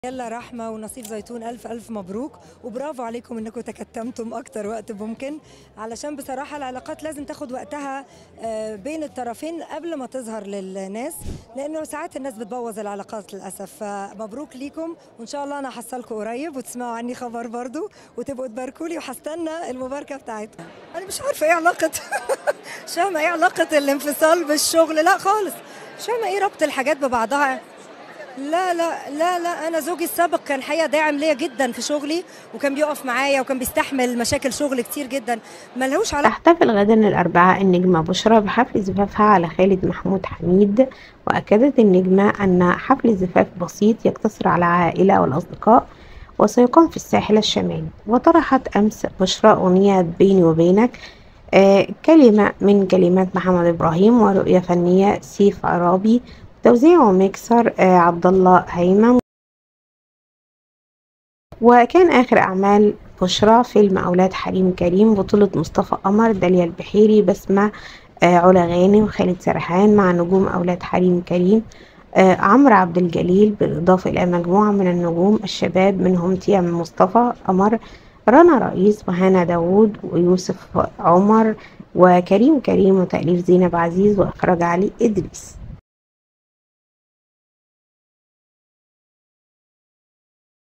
يلا رحمة ونصيف زيتون ألف ألف مبروك وبرافو عليكم إنكم تكتمتم أكتر وقت ممكن علشان بصراحة العلاقات لازم تاخد وقتها آه، بين الطرفين قبل ما تظهر للناس لأنه ساعات الناس بتبوظ العلاقات للأسف فمبروك ليكم وإن شاء الله أنا هحصلكم قريب وتسمعوا عني خبر برضو وتبقوا تباركوا لي وهستنى المباركة بتاعتكم أنا مش عارفة إيه علاقة مش فاهمة إيه علاقة الانفصال بالشغل لا خالص مش فاهمة إيه ربط الحاجات ببعضها لا لا لا لا انا زوجي السابق كان حقيقه داعم ليا جدا في شغلي وكان بيقف معايا وكان بيستحمل مشاكل شغل كتير جدا ملهوش علاقه تحتفل غدا الأربعاء النجمة بشرى بحفل زفافها على خالد محمود حميد وأكدت النجمة أن حفل الزفاف بسيط يقتصر على العائلة والأصدقاء وسيقام في الساحل الشمالي وطرحت أمس بشرى أغنية بيني وبينك آه كلمة من كلمات محمد إبراهيم ورؤية فنية سيف عرابي توزيع وميكسر آه عبد الله هيمن وكان آخر أعمال بشرى فيلم أولاد حريم كريم بطولة مصطفى قمر داليا البحيري بسمة آه علا غانم وخالد سرحان مع نجوم أولاد حريم كريم آه عمرو عبد الجليل بالإضافة إلى مجموعة من النجوم الشباب منهم تيام مصطفى قمر رنا رئيس وهنا داوود ويوسف عمر وكريم كريم وتأليف زينب عزيز وإخراج علي إدريس